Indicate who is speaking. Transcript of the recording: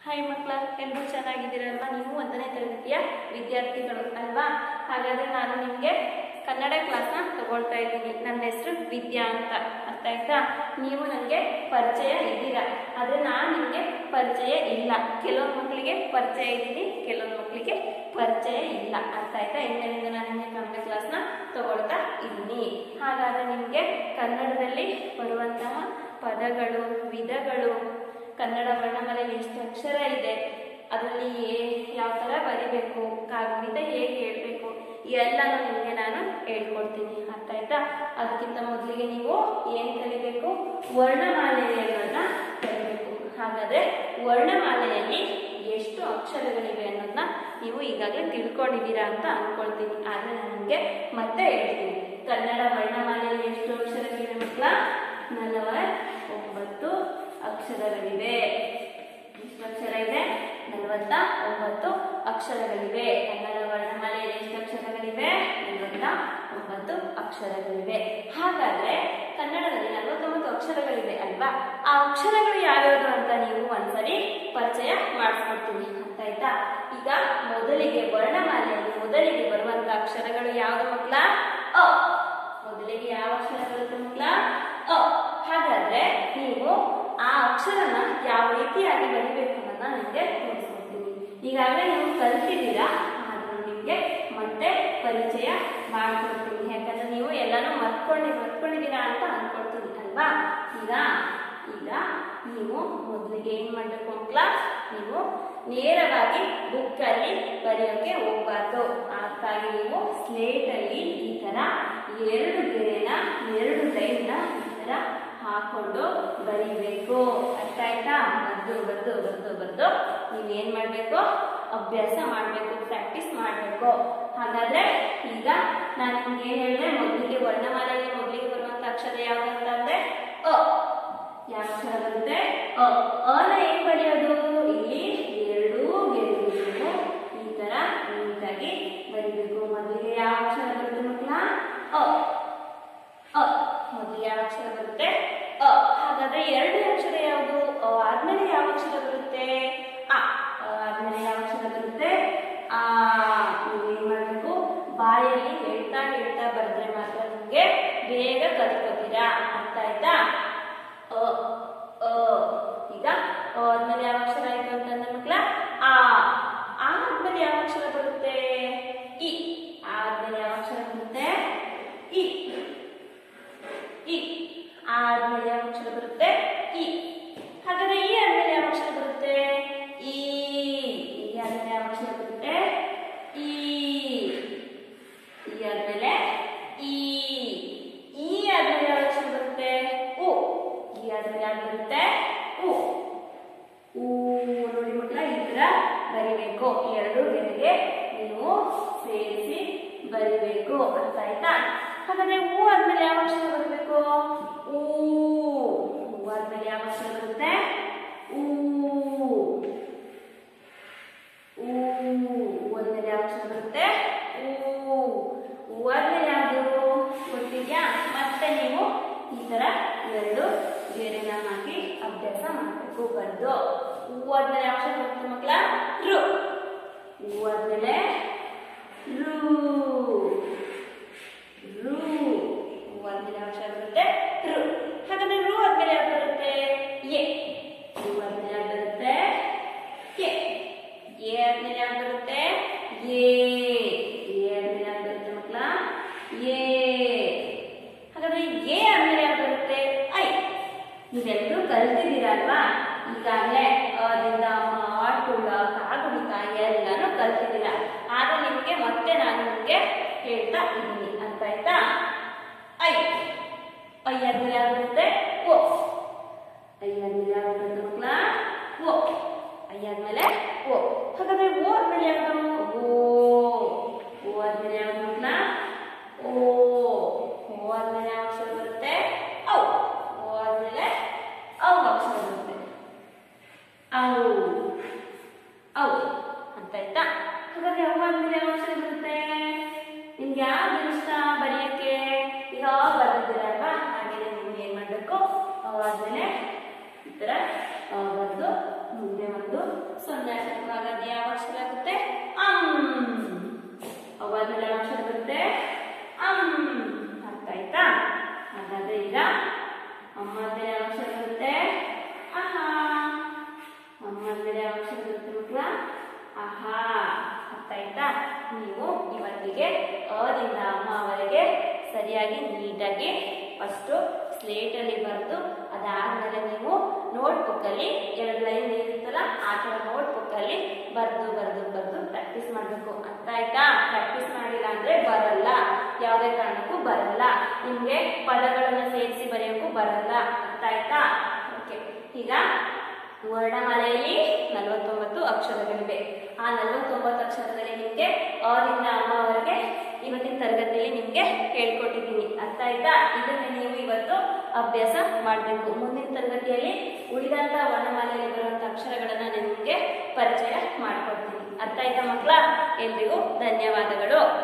Speaker 1: hi ಮಕ್ಕಳ ಎಲ್ಲರೂ ಚೆನ್ನಾಗಿದ್ದೀರಲ್ವಾ ನೀವು ಒಂದನೇ ತರಗತಿಯ ವಿದ್ಯಾರ್ಥಿಗಳು ಅಲ್ವಾ ಹಾಗಾದರೆ ನಾನು ನಿಮಗೆ ಕನ್ನಡ ಕ್ಲಾಸ್ನ ತಗೊಳ್ತಾ ಇದ್ದೀನಿ ನನ್ನ ಹೆಸರು ವಿದ್ಯಾ ಅಂತ ಅರ್ಥ ಆಯ್ತಾ ನೀವು ನನಗೆ ಪರಿಚಯ ಇದ್ದೀರಾ ಆದರೆ ನಾನು ನಿಮಗೆ ಪರಿಚಯ ಇಲ್ಲ ಕೆಲವೊಂದು ಮಕ್ಕಳಿಗೆ ಪರಿಚಯ ಇದ್ದೀನಿ ಕೆಲವೊಂದು ಮಕ್ಕಳಿಗೆ ಪರಿಚಯ ಇಲ್ಲ ಅರ್ಥ ಆಯ್ತಾ ಇಂದಿನಿಂದ ನಾನು ನಿಮಗೆ ಕನ್ನಡ ಕ್ಲಾಸ್ನ ತಗೊಳ್ತಾ ಇದ್ದೀನಿ ಹಾಗಾದರೆ ನಿಮಗೆ ಕನ್ನಡದಲ್ಲಿ ಬರುವಂತಹ ಪದಗಳು ವಿಧಗಳು ಕನ್ನಡ ವರ್ಣಮಾಲೆಯಲ್ಲಿ ಎಷ್ಟು ಅಕ್ಷರ ಇದೆ ಅದರಲ್ಲಿ ಏ ಯಾವ ಥರ ಬರಿಬೇಕು ಕಾಗುಣಿತ ಹೇಗೆ ಹೇಳಬೇಕು ಎಲ್ಲನೂ ನಿಮಗೆ ನಾನು ಹೇಳ್ಕೊಡ್ತೀನಿ ಅರ್ಥ ಆಯ್ತಾ ಅದಕ್ಕಿಂತ ಮೊದಲಿಗೆ ನೀವು ಏನು ಕಲಿಬೇಕು ವರ್ಣಮಾಲೆಯನ್ನು ಕಲಿಬೇಕು ಹಾಗಾದರೆ ವರ್ಣಮಾಲೆಯಲ್ಲಿ ಎಷ್ಟು ಅಕ್ಷರಗಳಿವೆ ಅನ್ನೋದನ್ನ ನೀವು ಈಗಾಗಲೇ ತಿಳ್ಕೊಂಡಿದ್ದೀರಾ ಅಂತ ಅಂದ್ಕೊಳ್ತೀನಿ ಆದರೆ ನಾನು ನಿಮಗೆ ಮತ್ತೆ ಹೇಳ್ತೀನಿ ಕನ್ನಡ ವರ್ಣಮಾಲೆಯಲ್ಲಿ ಎಷ್ಟು ಅಕ್ಷರಗಳಿವೆ ಮಕ್ಕಳ ನಲವತ್ತೊಂಬತ್ತು ಅಕ್ಷರಗಳಿವೆ ಎಷ್ಟು ಅಕ್ಷರ ಇದೆ ನಲವತ್ತ ಒಂಬತ್ತು ಅಕ್ಷರಗಳಿವೆ ಕನ್ನಡ ವರ್ಣಮಾಲೆಯಲ್ಲಿ ಎಷ್ಟು ಅಕ್ಷರಗಳಿವೆ ನಲವತ್ತ ಒಂಬತ್ತು ಅಕ್ಷರಗಳಿವೆ ಹಾಗಾದ್ರೆ ಕನ್ನಡದಲ್ಲಿ ನಲವತ್ತೊಂಬತ್ತು ಅಕ್ಷರಗಳಿವೆ ಅಲ್ವಾ ಆ ಅಕ್ಷರಗಳು ಯಾವ್ಯಾವುದು ಅಂತ ನೀವು ಒಂದ್ಸರಿ ಪರಿಚಯ ಮಾಡಿಸ್ಕೊಡ್ತೀನಿ ಅಂತ ಆಯ್ತಾ ಈಗ ಮೊದಲಿಗೆ ವರ್ಣಮಾಲೆಯಲ್ಲಿ ಮೊದಲಿಗೆ ಬರುವಂತ ಅಕ್ಷರಗಳು ಯಾವ್ದು ಮಕ್ಕಳ ಅ ಮೊದಲಿಗೆ ಯಾವ ಅಕ್ಷರ ಬರುತ್ತೆ ಮಕ್ಕಳ ಅ ಹಾಗಾದ್ರೆ ನೀವು ಆ ಅಕ್ಷರನ ಯಾವ ರೀತಿಯಾಗಿ ಬರಿಬೇಕು ಅನ್ನೋದನ್ನ ನಿಮಗೆ ತೋರಿಸ್ಕೊಡ್ತೀನಿ ಈಗಾಗಲೇ ನೀವು ಕಲ್ತಿದ್ದೀರಾ ಆದ್ರೂ ನಿಮಗೆ ಮತ್ತೆ ಪರಿಚಯ ಮಾಡ್ಕೊಡ್ತೀನಿ ಯಾಕಂದ್ರೆ ನೀವು ಎಲ್ಲಾನು ಮರ್ತ್ಕೊಂಡಿ ಮರ್ತ್ಕೊಂಡಿದ್ದೀರಾ ಅಂತ ಅನ್ಕೊಳ್ತೀನಿ ಅಲ್ವಾ ಈಗ ಈಗ ನೀವು ಮೊದಲಿಗೆ ಏನ್ ಮಾಡ್ಬೇಕು ಮಕ್ಕಳ ನೀವು ನೇರವಾಗಿ ಬುಕ್ಕಲ್ಲಿ ಬರೆಯೋಕೆ ಹೋಗ್ಬಾರ್ದು ಅದಕ್ಕಾಗಿ ನೀವು ಸ್ಲೇಟಲ್ಲಿ ಈ ತರ ಎರಡು ಗೆರೆನ ಎರಡು ಲೈನ್ನ ಈ ತರ ಹಾಕೊಂಡು ಬರಿಬೇಕು ಅರ್ಥ ಆಯ್ತಾ ಬರ್ದು ಬರ್ದು ಬರ್ದು ಬರ್ದು ನೀವೇನ್ ಮಾಡ್ಬೇಕು ಅಭ್ಯಾಸ ಮಾಡಬೇಕು ಪ್ರಾಕ್ಟೀಸ್ ಮಾಡಬೇಕು ಹಾಗಾದ್ರೆ ಈಗ ನಾನು ನಿಮ್ಗೆ ಏನ್ ಹೇಳಿದೆ ಮೊದಲಿಗೆ ವರ್ಣಮಾಲೆಯಲ್ಲಿ ಮೊದಲಿಗೆ ಬರುವಂತ ಅಕ್ಷರ ಯಾವ್ದು ಅಂತ ಅಂದ್ರೆ ಅ ಯಾವ ಅಕ್ಷರ ಬರುತ್ತೆ ಅ ಅನ ಏನ್ ಬರೆಯೋದು ಇಲ್ಲಿ ಎರಡು ಗೆರೆಗಳನ್ನು ಈ ತರ ನೀಟಾಗಿ ಬರಿಬೇಕು ಮೊದಲಿಗೆ ಯಾವ ಅಕ್ಷರ ಬರುತ್ತೆ ಮಕ್ಕಳ ಅ ಅ ಮೊದಲಿಗೆ ಯಾವ ಅಕ್ಷರ ಬರುತ್ತೆ ಅ ಹಾಗಾದ್ರೆ ಎರಡನೇ ಅಕ್ಷರ ಯಾವುದು ಅ ಆದ್ಮೇಲೆ ಯಾವ ಅಕ್ಷರ ಬರುತ್ತೆ ಅ ಅ ಆದ್ಮೇಲೆ ಯಾವ ಅಕ್ಷರ ಬರುತ್ತೆ ಆ ನೀವು ಏನ್ ಮಾಡ್ಬೇಕು ಬಾಯಲ್ಲಿ ಹೇಳ್ತಾ ಹೇಳ್ತಾ ಬರೆದ್ರೆ ಮಾತ್ರ ನಿಮ್ಗೆ ಬೇಗ ಕಲ್ತ್ಕೋತೀರಾ ಅರ್ಥ ಆಯ್ತಾ ಅ ಅ ಈಗ ಅ ಆದ್ಮೇಲೆ ಯಾವ ಅಕ್ಷರ ಆಯ್ತು ಅಂತಂದ್ರೆ ಮಕ್ಕಳ ಆ ಆ ಆದ್ಮೇಲೆ ಯಾವ ಅಕ್ಷರ ಬರುತ್ತೆ ಇ ಆ ಆದ್ಮೇಲೆ ಯಾವ ಅಕ್ಷರ ಬರುತ್ತೆ ಇ ಇ ಆ ಆದ್ಮೇಲೆ ಯಾವ ಅಕ್ಷರ ಬರುತ್ತೆ ಇ ಹಾಗಾದ್ರೆ ಈ ಆದ್ಮೇಲೆ ಯಾವ ಅಕ್ಷರ ಬರುತ್ತೆ ಈ ಈ ಆದ್ಮೇಲೆ ಯಾವ ಅಕ್ಷರ ಬರುತ್ತೆ ಈ ಈ ಆದ್ಮೇಲೆ ಈ ಈ ಆದ್ಮೇಲೆ ಯಾವ ಅಕ್ಷರ ಬರುತ್ತೆ ಉ ಈ ಆದ್ಮೇಲೆ ಯಾವ್ದು ಬರುತ್ತೆ ಉ ಊ ನೋಡಿ ಮಕ್ಕಳ ಈ ತರ ಬರಿಬೇಕು ಎರಡು ಗೆರೆಗೆ ನೀವು ಸೇರಿಸಿ ಬರಿಬೇಕು ಅರ್ಥ ಆಯ್ತಾ ಹಾಗಾದ್ರೆ ಹೂ ಆದ್ಮೇಲೆ ಯಾವ ಅಕ್ಷರ ಬರಬೇಕು ಊ ಹೂ ಆದ್ಮೇಲೆ ಯಾವ ಅಕ್ಷರ ಬರುತ್ತೆ ಊ ಊ ಹೂ ಆದ್ಮೇಲೆ ಯಾವ ಅಕ್ಷರ ಬರುತ್ತೆ ಊ ಹೂ ಆದ್ಮೇಲೆ ಯಾವುದು ಗೊತ್ತಿದ್ಯಾ ಮತ್ತೆ ನೀವು ಈ ತರ ಎರಡು ಗೆರೆನ ಹಾಕಿ ಅಭ್ಯಾಸ ಮಾಡಬೇಕು ಬರ್ದು ಹೂ ಆದ್ಮೇಲೆ ಯಾವ ಅಕ್ಷರ ಬರುತ್ತೆ ಮಕ್ಕಳ ರು ಹೂ ಆದ್ಮೇಲೆ ರು ರು ಹೂ ಆದ್ಮೇಲೆ ಯಾವ ಅಕ್ಷರ ಬರುತ್ತೆ ರು ಹಾಗಾದ್ರೆ ರು ಆದ್ಮೇಲೆ ಯಾವ್ದು ಬರುತ್ತೆ ಎ ರು ಆದ್ಮೇಲೆ ಯಾವ್ದು ಬರುತ್ತೆ ಎ ಎ ಆದ್ಮೇಲೆ ಯಾವ್ದು ಬರುತ್ತೆ ಎ ಎ ಆದ್ಮೇಲೆ ಯಾವ್ದು ಬರುತ್ತೆ ಮಕ್ಕಳ ಎ ಹಾಗಾದ್ರೆ ಎ ಆದ್ಮೇಲೆ ಯಾವ್ದು ಬರುತ್ತೆ ಐ ನೀವೆಲ್ಲರೂ ಕಲ್ತಿದ್ದೀರಲ್ವಾ ಈಗಾಗಲೇ ಅದಿಂದ ಆಟುಳ ಕಾಗುಣಿತ ಎಲ್ಲಾನು ಕಲ್ತಿದ್ದೀರ ಆದ್ರೆ ನಿಮಗೆ ಮತ್ತೆ ನಾನು ನಿಮಗೆ ಹೇಳ್ತಾ ಇದ್ದೀನಿ ಅಂತ ಆಯ್ತಾ ಐ ಐ ಆದ್ಮೇಲೆ ಯಾವ್ದು ಬರುತ್ತೆ ಓ ಐ ಆದ್ಮೇಲೆ ಯಾವ್ದು ಬರುತ್ತೆ ಮಕ್ಕಳ ಓ ಐ ಆದ್ಮೇಲೆ ಓ ಹಾಗಾದ್ರೆ ಓ ಆದ್ಮೇಲೆ ಯಾವ್ದು ಓ ಓ ಆದ್ಮೇಲೆ ಯಾವ್ದು ಮಕ್ಕಳ ಓ ಓ ಆದ್ಮೇಲೆ ಯಾವ ಅಕ್ಷರ ಬರುತ್ತೆ ಔ ಓ ಆದ್ಮೇಲೆ ಔ ಅಕ್ಷರ ಬರುತ್ತೆ ಔ ಔ ಅಂತ ಆಯ್ತಾ ಹಾಗಾದ್ರೆ ಅವು ಆದ್ಮೇಲೆ ಯಾವ ಅಕ್ಷರ ಬರುತ್ತೆ ನಿಮ್ಗೆ ಯಾವ್ದು ಇಷ್ಟ ಬರೆಯಕ್ಕೆ ಈಗ ಬರೆದಿದ್ದೀರಲ್ವಾ ಹಾಗೆ ನೀವು ಏನ್ ಮಾಡ್ಬೇಕು ಅ ನೀವು ಇವತ್ತಿಗೆ ಅದಿಂದ ಅಮ್ಮವರೆಗೆ ಸರಿಯಾಗಿ ನೀಟಾಗಿ ಫಸ್ಟು ಸ್ಲೇಟಲ್ಲಿ ಬರೆದು ಅದಾದಮೇಲೆ ನೀವು ನೋಟ್ಬುಕ್ಕಲ್ಲಿ ಎರಡು ಲೈನ್ ಏನಿರುತ್ತಲ್ಲ ಆ ಥರ ನೋಟ್ಬುಕ್ಕಲ್ಲಿ ಬರೆದು ಬರೆದು ಬರೆದು ಪ್ರಾಕ್ಟೀಸ್ ಮಾಡಬೇಕು ಅರ್ಥ ಆಯ್ತಾ ಪ್ರಾಕ್ಟೀಸ್ ಮಾಡಿಲ್ಲ ಅಂದರೆ ಬರಲ್ಲ ಯಾವುದೇ ಕಾರಣಕ್ಕೂ ಬರಲ್ಲ ನಿಮಗೆ ಪದಗಳನ್ನು ಸೇರಿಸಿ ಬರೆಯೋಕ್ಕೂ ಬರಲ್ಲ ಅರ್ಥ ಆಯ್ತಾ ಓಕೆ ಈಗ ವರ್ಣಮಾಲೆಯಲ್ಲಿ ನಲವತ್ತೊಂಬತ್ತು ಅಕ್ಷರಗಳಿವೆ ಆ ನಲವತ್ತೊಂಬತ್ತು ಅಕ್ಷರದಲ್ಲಿ ನಿಮಗೆ ಅದಿಂದ ಅಮ್ಮವರೆಗೆ ಇವತ್ತಿನ ತರಗತಿಯಲ್ಲಿ ನಿಮಗೆ ಹೇಳ್ಕೊಟ್ಟಿದ್ದೀನಿ ಅರ್ಥ ಆಯ್ತಾ ಇದನ್ನ ನೀವು ಇವತ್ತು ಅಭ್ಯಾಸ ಮಾಡಬೇಕು ಮುಂದಿನ ತರಗತಿಯಲ್ಲಿ ಉಳಿದಂತ ವರ್ಣಮಾಲೆಯಲ್ಲಿ ಬರುವಂತ ಅಕ್ಷರಗಳನ್ನ ನಿಮಗೆ ಪರಿಚಯ ಮಾಡ್ಕೊಡ್ತೀನಿ ಅರ್ಥ ಆಯ್ತಾ ಮಕ್ಕಳ ಎಲ್ರಿಗೂ ಧನ್ಯವಾದಗಳು